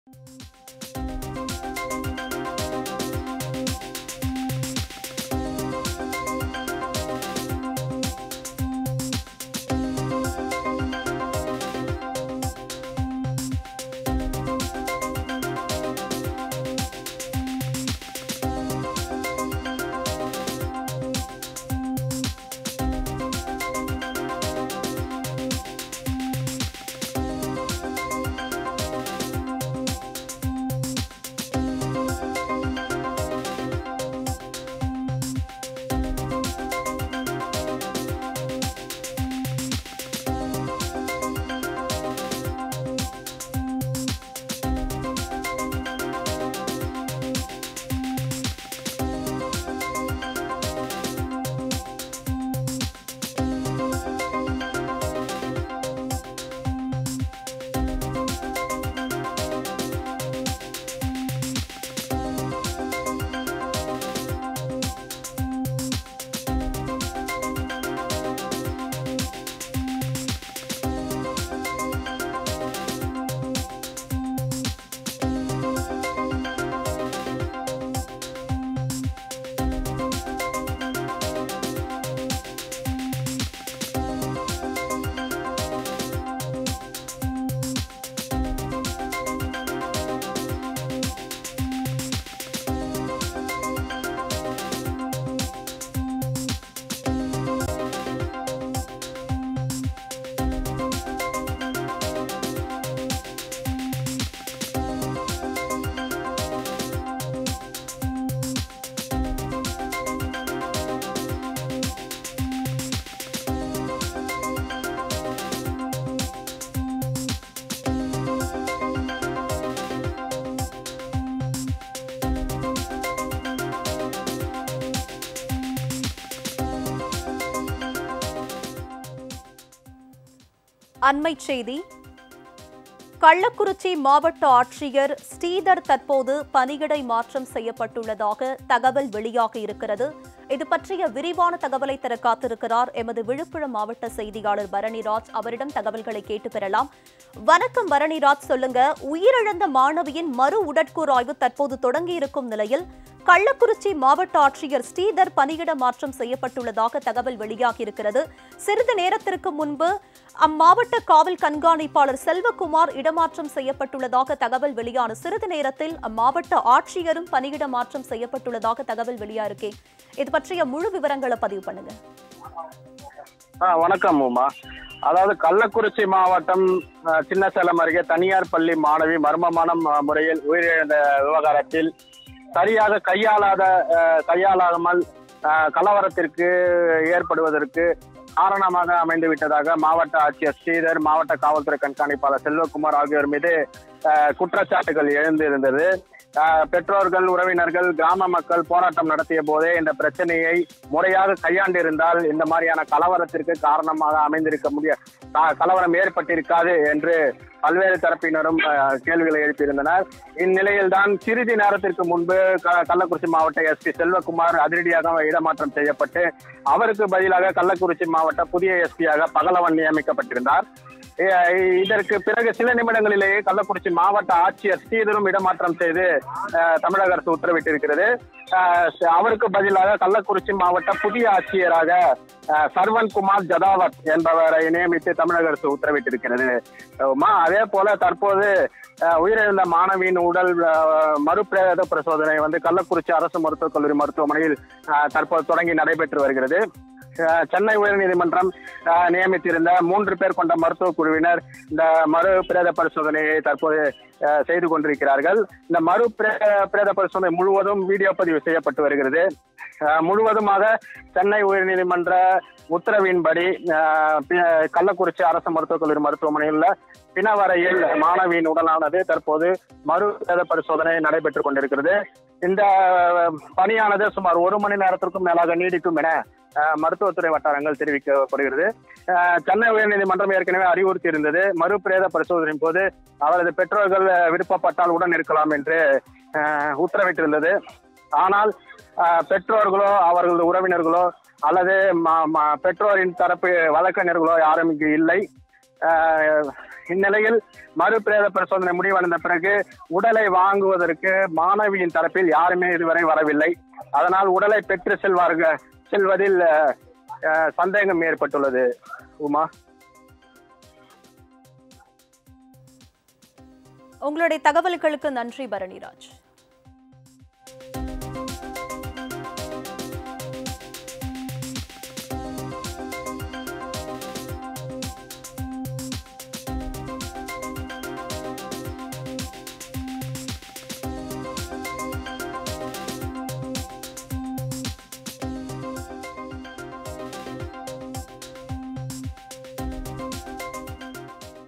அண்மைச் செய்தி கள்ளக்குறிச்சி மாவட்ட ஆட்சியர் ஸ்ரீதர் தற்போது பணியிடை மாற்றம் செய்யப்பட்டுள்ளதாக தகவல் வெளியாக இருக்கிறது இது பற்றிய விரிவான தகவலை தர காத்திருக்கிறார் எமது விழுப்புரம் மாவட்ட செய்தியாளர் பரணிராஜ் அவரிடம் தகவல்களை கேட்டு பெறலாம் வணக்கம் பரணிராஜ் சொல்லுங்க உயிரிழந்த மாணவியின் மறு உடற்கூறாய்வு தற்போது தொடங்கியிருக்கும் நிலையில் கள்ளக்குறிச்சி மாவட்ட ஆட்சியர் ஸ்ரீதர் பணியிட மாற்றம் செய்யப்பட்டுள்ளதாக தகவல் வெளியாகியிருக்கிறது சிறிது நேரத்திற்கு முன்பு அம்மாவட்ட காவல் கண்காணிப்பாளர் செல்வகுமார் இடமாற்றம் செய்யப்பட்டுள்ளதாக தகவல் வெளியான சிறிது நேரத்தில் அம்மாவட்ட ஆட்சியரும் பணியிட மாற்றம் செய்யப்பட்டுள்ளதாக தகவல் வெளியாயிருக்கே இது பற்றிய முழு விவரங்களை பதிவு பண்ணுங்க ஆ வணக்கம் உமா அதாவது கள்ளக்குறிச்சி மாவட்டம் அஹ், சின்னசேலம் அருகே தனியார் பள்ளி மாணவி மர்மமான ம- முறையில் உயிரிழந்த விவகாரத்தில் சரியாக கையாளாத அஹ், கையாளாமல் அஹ், கலவரத்திற்கு ஏற்படுவதற்கு காரணமாக அமைந்து விட்டதாக மாவட்ட ஆட்சியர் ஸ்ரீதர் மாவட்ட காவல்துறை கண்காணிப்பாளர் செல்வகுமார் ஆகியோர் மீது அஹ், குற்றச்சாட்டுகள் எழுந்திருந்தது அஹ், பெற்றோர்கள் உறவினர்கள் கிராம மக்கள் போராட்டம் நடத்திய போதே இந்த பிரச்சனையை முறையாக கையாண்டிருந்தால் இந்த மாதிரியான கலவரத்திற்கு காரணமாக அமைந்திருக்க முடிய க- கலவரம் ஏற்பட்டிருக்காது என்று பல்வேறு தரப்பினரும் அஹ், கேள்விகளை எழுப்பியிருந்தனர் இந்நிலையில் தான் சிறிது நேரத்திற்கு முன்பு க- கள்ளக்குறிச்சி மாவட்ட எஸ்பி செல்வகுமார் அதிரடியாக இடமாற்றம் செய்யப்பட்டு அவருக்கு பதிலாக கள்ளக்குறிச்சி மாவட்ட புதிய எஸ்பியாக பகலவன் நியமிக்கப்பட்டிருந்தார் இ- இதற்கு பிறகு சில நிமிடங்களிலேயே கள்ளக்குறிச்சி மாவட்ட ஆட்சியர் ஸ்ரீதரும் இடமாற்றம் செய்து அஹ், தமிழக அரசு உத்தரவிட்டிருக்கிறது அஹ், அவருக்கு பதிலாக கள்ளக்குறிச்சி மாவட்ட புதிய ஆட்சியராக அஹ், சர்வன் குமார் ஜதாவத் என்பவரை நியமித்து தமிழக அரசு உத்தரவிட்டிருக்கிறது உமா அதே போல தற்போது அஹ், உயிரிழந்த மாணவியின் உடல் அஹ், மறுபிரேத பரிசோதனை வந்து கள்ளக்குறிச்சி அரசு மருத்துவக் கல்லூரி மருத்துவமனையில் அஹ், தற்போது தொடங்கி நடைபெற்று வருகிறது அஹ், சென்னை உயர்நீதிமன்றம் அஹ், நியமித்திருந்த மூன்று பேர் கொண்ட மருத்துவ குழுவினர் இந்த மறு பிரேத பரிசோதனையை தற்போது அஹ், செய்து கொண்டிருக்கிறார்கள் இந்த மறு பிரே- பிரேத பரிசோதனை முழுவதும் வீடியோ பதிவு செய்யப்பட்டு வருகிறது அஹ், முழுவதுமாக சென்னை உயர்நீதிமன்ற உத்தரவின்படி அஹ், பி- கள்ளக்குறிச்சி அரசு மருத்துவக் கல்லூரி மருத்துவமனையில் உள்ள பிணவரையில் மாணவியின் உடலானது தற்போது மறு பிரேத பரிசோதனை நடைபெற்றுக் கொண்டிருக்கிறது இந்த பணியானது சுமார் ஒரு மணி நேரத்திற்கும் மேலாக நீடிக்கும் என அஹ், மருத்துவத்துறை வட்டாரங்கள் தெரிவிக்கப்படுகிறது அஹ், சென்னை உயர்நீதிமன்றம் ஏற்கனவே அறிவுறுத்தி இருந்தது மறு பிரேத பரிசோதனையின் போது அவரது பெற்றோர்கள் அஹ், விருப்பப்பட்டால் உடன் இருக்கலாம் என்று அஹ், உத்தரவிட்டிருந்தது ஆனால் அஹ், பெற்றோர்களோ அவர்களது உறவினர்களோ அல்லது ம- ம- பெற்றோரின் தரப்பு வழக்கறிஞர்களோ யாரும் இங்கு இல்லை அஹ், இந்நிலையில் மறு பிரேத பரிசோதனை முடிவடைந்த பிறகு உடலை வாங்குவதற்கு மாணவியின் தரப்பில் யாருமே இதுவரை வரவில்லை அதனால் உடலை பெற்று செல்வார்கள் செல்வதில் அஹ், அஹ், சந்தேகம் ஏற்பட்டுள்ளது உமா உங்களுடைய தகவல்களுக்கு நன்றி பரணிராஜ்